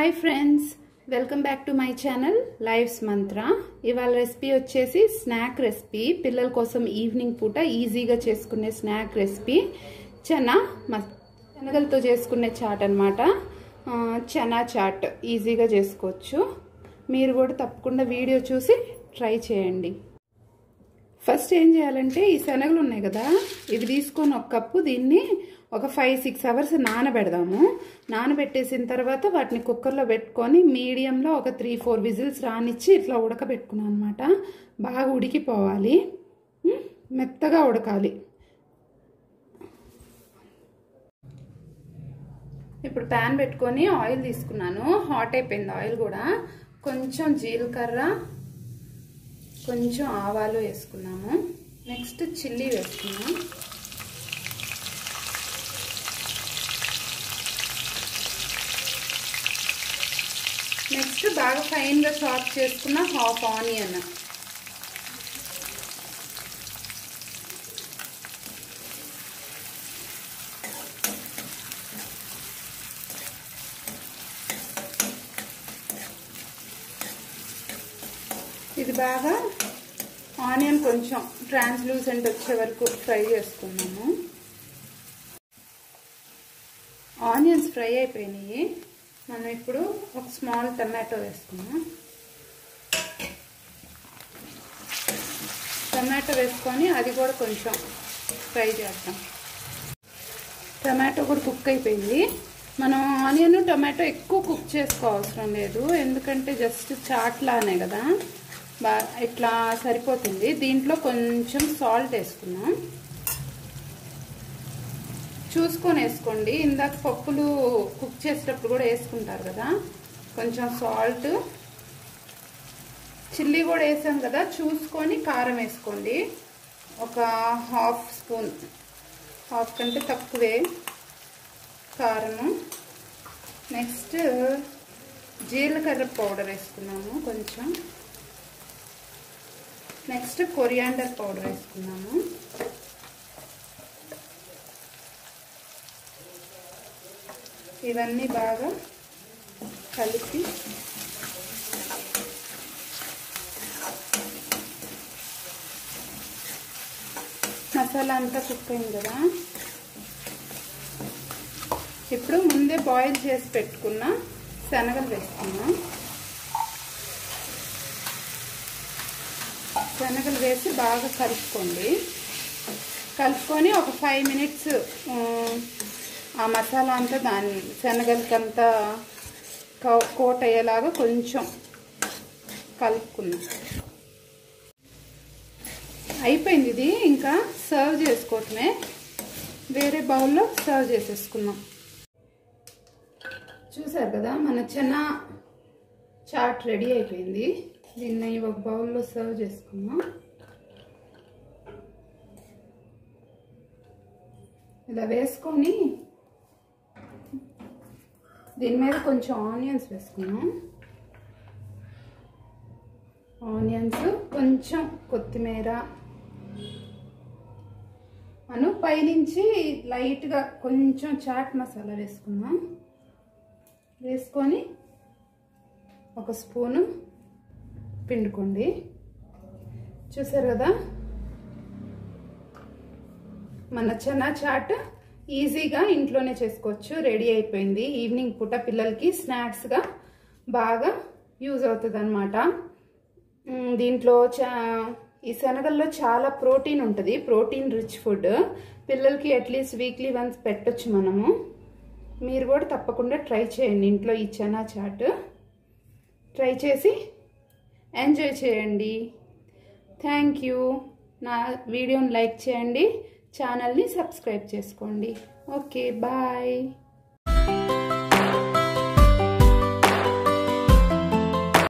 hi friends welcome back to my channel lives Mantra ఇవాళ recipe వచ్చేసి snack recipe పిల్లల కోసం ఈవినింగ్ పూట ఈజీగా చేసుకునే స్నాక్ రెసిపీ చనా మస్ శనగలతో చేసుకునే చాట్ అనమాట చనా చాట్ ఈజీగా చేసుకోవచ్చు మీరు కూడా తప్పకుండా వీడియో చూసి ట్రై చేయండి ఫస్ట్ ఏం చేయాలంటే ఈ శనగలు ఉన్నాయి కదా ఇవి తీసుకొని ఒక కప్పు దీన్ని ఒక ఫైవ్ సిక్స్ అవర్స్ నానబెడదాము నానబెట్టేసిన తర్వాత వాటిని కుక్కర్లో పెట్టుకొని మీడియంలో ఒక త్రీ ఫోర్ విజిల్స్ రానిచ్చి ఇట్లా ఉడకబెట్టుకున్నాను అనమాట బాగా ఉడికిపోవాలి మెత్తగా ఉడకాలి ఇప్పుడు ప్యాన్ పెట్టుకొని ఆయిల్ తీసుకున్నాను హాట్ అయిపోయింది ఆయిల్ కూడా కొంచెం జీలకర్ర కొంచెం ఆవాలు వేసుకున్నాము నెక్స్ట్ చిల్లీ వేసుకున్నాం నెక్స్ట్ బాగా ఫైన్గా చాప్ చేసుకున్న హాఫ్ ఆనియన్ ఇది బాగా ఆనియన్ కొంచెం ట్రాన్స్లూసెంట్ వచ్చే వరకు ఫ్రై చేసుకున్నాము ఆనియన్స్ ఫ్రై అయిపోయినాయి మనం ఇప్పుడు ఒక స్మాల్ టమాటో వేసుకున్నాం టమాటో వేసుకొని అది కూడా కొంచెం ఫ్రై చేద్దాం టమాటో కూడా కుక్ అయిపోయింది మనం ఆనియన్ టమాటో ఎక్కువ కుక్ చేసుకోవసరం లేదు ఎందుకంటే జస్ట్ చాట్లానే కదా బా ఇట్లా సరిపోతుంది దీంట్లో కొంచెం సాల్ట్ వేసుకున్నాం చూసుకొని వేసుకోండి ఇందాక పప్పులు కుక్ చేసేటప్పుడు కూడా వేసుకుంటారు కదా కొంచెం సాల్ట్ చిల్లీ కూడా వేసాం కదా చూసుకొని కారం వేసుకోండి ఒక హాఫ్ స్పూన్ హాఫ్ కంటే తక్కువే కారము నెక్స్ట్ జీలకర్ర పౌడర్ వేసుకున్నాము కొంచెం నెక్స్ట్ కొరియాండర్ పౌడర్ వేసుకున్నాము ఇవన్నీ బాగా కలిపి మసాలా అంతా కుక్ అయింది కదా ఇప్పుడు ముందే బాయిల్ చేసి పెట్టుకున్న శనగలు వేసుకున్నాం శనగలు వేసి బాగా కలుపుకోండి కలుపుకొని ఒక ఫైవ్ మినిట్స్ ఆ మసాలా అంతా దాని శనగలకంతా కోట్ అయ్యేలాగా కొంచెం కలుపుకున్నాం అయిపోయింది ఇది ఇంకా సర్వ్ చేసుకోవటమే వేరే బౌల్లో సర్వ్ చేసేసుకున్నాం చూసారు కదా మన చెన్న చాట్ రెడీ అయిపోయింది దీన్ని ఒక బౌల్లో సర్వ్ చేసుకున్నాం ఇలా వేసుకొని దీని మీద కొంచెం ఆనియన్స్ వేసుకున్నాం ఆనియన్స్ కొంచెం కొత్తిమీర అను పైనుంచి లైట్గా కొంచెం చాట్ మసాలా వేసుకున్నాం వేసుకొని ఒక స్పూను పిండుకోండి చూసారు కదా మన చనా చాట్ ఈజీగా ఇంట్లోనే చేసుకోవచ్చు రెడీ అయిపోయింది ఈవినింగ్ పూట పిల్లలకి స్నాక్స్గా బాగా యూజ్ అవుతుంది అనమాట దీంట్లో చా ఈ శనగల్లో చాలా ప్రోటీన్ ఉంటుంది ప్రోటీన్ రిచ్ ఫుడ్ పిల్లలకి అట్లీస్ట్ వీక్లీ వన్స్ పెట్టొచ్చు మనము మీరు కూడా తప్పకుండా ట్రై చేయండి ఇంట్లో ఈ చనా చాట్ ట్రై చేసి ఎంజాయ్ చేయండి థ్యాంక్ యూ నా వీడియోని లైక్ చేయండి ఛానల్ని సబ్స్క్రైబ్ చేసుకోండి ఓకే బాయ్